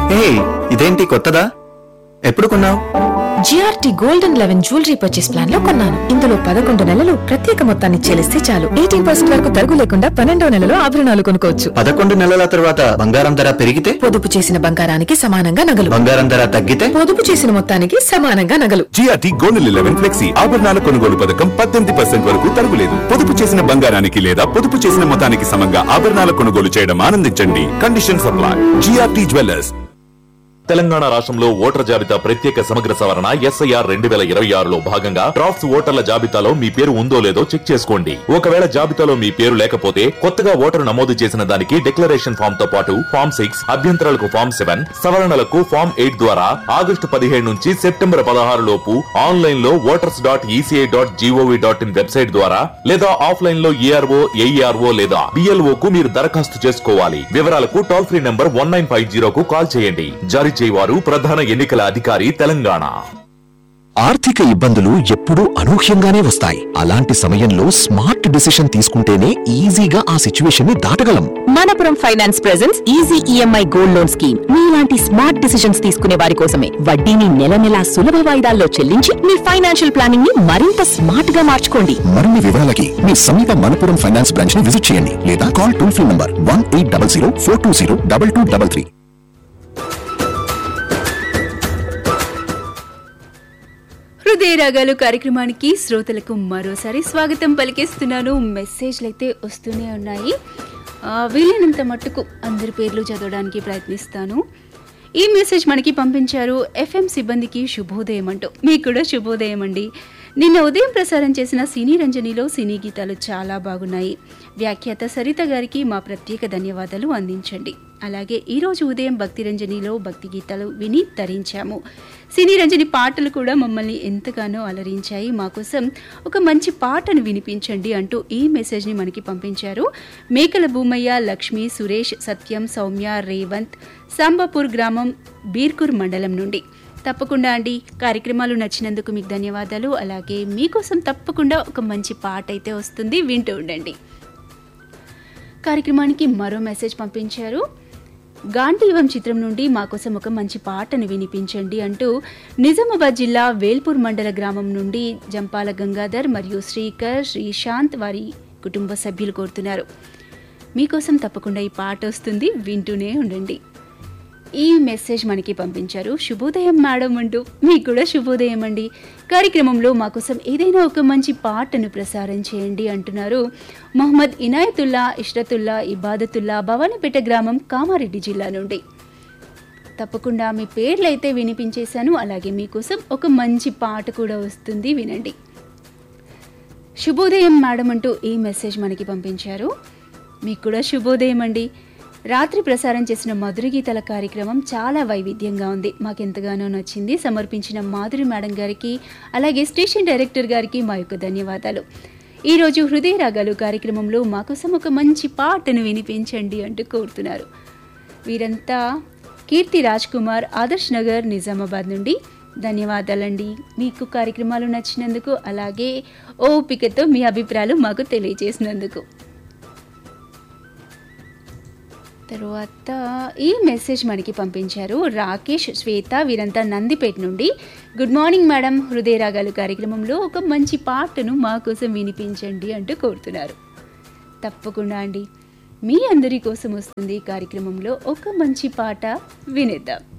ఏ ఇదేంటి కొత్తదా ఎప్పుడు కొన్నావు GRT golden eleven jewellery purchase plan లో కొన్నాను ఇందులో పదకొండు నెలలు ప్రత్యేక మొత్తాన్ని చెల్లిస్తే చాలు ఎయిటీన్ పర్సెంట్ వరకు తరుగు లేకుండా పన్నెండో నెలలో ఆభరణాలు కొనుక్కోవచ్చు పదకొండు నెలల తర్వాత బంగారం ధర పెరిగితే పొదుపు చేసిన బంగారానికి సమానంగా నగలు బంగారం ధర తగ్గితే పొదుపు చేసిన మొత్తానికి సమానంగా నగలు జిఆర్టీ గోల్డెన్ లెవెన్ ఫ్లెక్సీ ఆభరణాల కొనుగోలు పథకం పద్దెనిమిది పర్సెంట్ వరకు తరుగులేదు పొదుపు చేసిన బంగారానికి లేదా పొదుపు చేసిన మొత్తానికి సమంగా ఆభరణాల కొనుగోలు చేయడం ఆనందించండి condition supply GRT jewellers Telangana రాష్ట్రంలో ఓటర్ జాబితా ప్రత్యేక సమగ్ర సవరణ ఎస్ఐఆర్ రెండు వేల ఇరవై ఆరులో భాగంగా డ్రాఫ్ట్స్ ఓటర్ల జాబితాలో మీ పేరు ఉందో లేదో చెక్ చేసుకోండి ఒకవేళ జాబితాలో మీ పేరు లేకపోతే కొత్తగా ఓటరు నమోదు చేసిన దానికి డిక్లరేషన్ ఫామ్ తో పాటు ఫామ్ సిక్స్ అభ్యంతరాలకు ఫామ్ సెవెన్ సవరణలకు ఫామ్ ఎయిట్ ద్వారా ఆగస్టు పదిహేడు నుంచి సెప్టెంబర్ పదహారు లోపు ఆన్లైన్ లో voters dot ECI dot GOV dot in website ద్వారా లేదా ఆఫ్లైన్ లో ఏఆర్ఓ ఏఈఆర్ఓ లేదా బిఎల్ఓ కు మీరు దరఖాస్తు చేసుకోవాలి వివరాలకు toll free number one nine five జీరోకు కాల్ చేయండి జారీ చేయవారు ప్రధాన ఎన్నికల అధికారి తెలంగాణ ఆర్థిక ఇబ్బందులు ఎప్పుడూ అనూహ్యంగానే వస్తాయి అలాంటి సమయంలో స్మార్ట్ డిసిషన్ తీసుకుంటేనే ఈజీగా ఆ సిచ్యువేషన్ ని దాటగలం Manappuram finance presents easy EMI gold loan scheme మీలాంటి స్మార్ట్ డిసిషన్స్ తీసుకునే వారి కోసమే వడ్డీని నెల నెలా సులభ వాయిదాల్లో చెల్లించి మీ ఫైనాన్షియల్ ప్లానింగ్ ని మరింత స్మార్ట్ గా మార్చుకోండి మరిన్ని వివరాలకి మీ సమీప మనపురం ఫైనాన్స్ బ్రాంచ్ ని విజిట్ చేయండి లేదా call toll free number one eight double zero four two zero double two double three హృదయ రాగాలు కార్యక్రమానికి శ్రోతలకు మరోసారి స్వాగతం పలికేస్తున్నాను మెసేజ్లు అయితే వస్తూనే ఉన్నాయి ఆ, వీలైనంత మట్టుకు అందరి పేర్లు చదవడానికి ప్రయత్నిస్తాను ఈ మెసేజ్ మనకి పంపించారు ఎఫ్ఎం సిబ్బందికి శుభోదయం అంటూ మీకు కూడా శుభోదయం అండి నిన్న ఉదయం ప్రసారం చేసిన సినీ రంజనిలో సినీ గీతాలు చాలా బాగున్నాయి వ్యాఖ్యాత సరిత గారికి మా ప్రత్యేక ధన్యవాదాలు అందించండి అలాగే ఈరోజు ఉదయం భక్తి రంజనిలో భక్తి గీతాలు విని తరించాము సినీ రంజని పాటలు కూడా మమ్మల్ని ఎంతగానో అలరించాయి మా కోసం ఒక మంచి పాటను వినిపించండి అంటూ ఈ మెసేజ్ని మనకి పంపించారు మేకల భూమయ్య లక్ష్మి సురేష్ సత్యం సౌమ్య రేవంత్ సాంబాపూర్ గ్రామం బీర్కూర్ మండలం నుండి తప్పకుండా అండి కార్యక్రమాలు నచ్చినందుకు మీకు ధన్యవాదాలు అలాగే మీకోసం తప్పకుండా ఒక మంచి పాట అయితే వస్తుంది వింటూ ఉండండి కార్యక్రమానికి మరో మెసేజ్ పంపించారు గాంధీవం చిత్రం నుండి మా కోసం ఒక మంచి పాటను వినిపించండి అంటూ నిజామాబాద్ జిల్లా వేల్పూర్ మండల గ్రామం నుండి జంపాల గంగాధర్ మరియు శ్రీకర్ శ్రీశాంత్ వారి కుటుంబ సభ్యులు కోరుతున్నారు మీకోసం తప్పకుండా ఈ పాట వస్తుంది వింటూనే ఉండండి ఈ మెసేజ్ మనకి పంపించారు శుభోదయం మేడం అంటూ మీకు కూడా శుభోదయం అండి కార్యక్రమంలో మా కోసం ఏదైనా ఒక మంచి పాటను ప్రసారం చేయండి అంటున్నారు మొహమ్మద్ ఇనాయతుల్లా ఇష్రతుల్లా ఇబాదతుల్లా భవానీపేట గ్రామం కామారెడ్డి జిల్లా నుండి తప్పకుండా మీ పేర్లు అయితే వినిపించేశాను అలాగే మీకోసం ఒక మంచి పాట కూడా వస్తుంది వినండి శుభోదయం మేడం అంటూ ఈ మెసేజ్ మనకి పంపించారు మీకు కూడా శుభోదయం అండి రాత్రి ప్రసారం చేసిన మధుర గీతల కార్యక్రమం చాలా వైవిధ్యంగా ఉంది మాకు ఎంతగానో నచ్చింది సమర్పించిన మాధురి మేడం గారికి అలాగే స్టేషన్ డైరెక్టర్ గారికి మా యొక్క ధన్యవాదాలు ఈరోజు హృదయ రాగాలు కార్యక్రమంలో మా కోసం ఒక మంచి పాటను వినిపించండి అంటూ కోరుతున్నారు వీరంతా కీర్తి రాజ్ కుమార్ ఆదర్శ్ నగర్ నిజామాబాద్ నుండి ధన్యవాదాలండి మీకు కార్యక్రమాలు నచ్చినందుకు అలాగే ఓపికతో మీ అభిప్రాయాలు మాకు తెలియజేసినందుకు తర్వాత ఈ మెసేజ్ మనకి పంపించారు రాకేష్ శ్వేత వీరంతా నందిపేట నుండి గుడ్ మార్నింగ్ మేడం హృదయ రాగాలు కార్యక్రమంలో ఒక మంచి పాటను మా కోసం వినిపించండి అంటూ కోరుతున్నారు తప్పకుండా అండి మీ అందరి కోసం వస్తుంది ఈ కార్యక్రమంలో ఒక మంచి పాట వినేద్దాం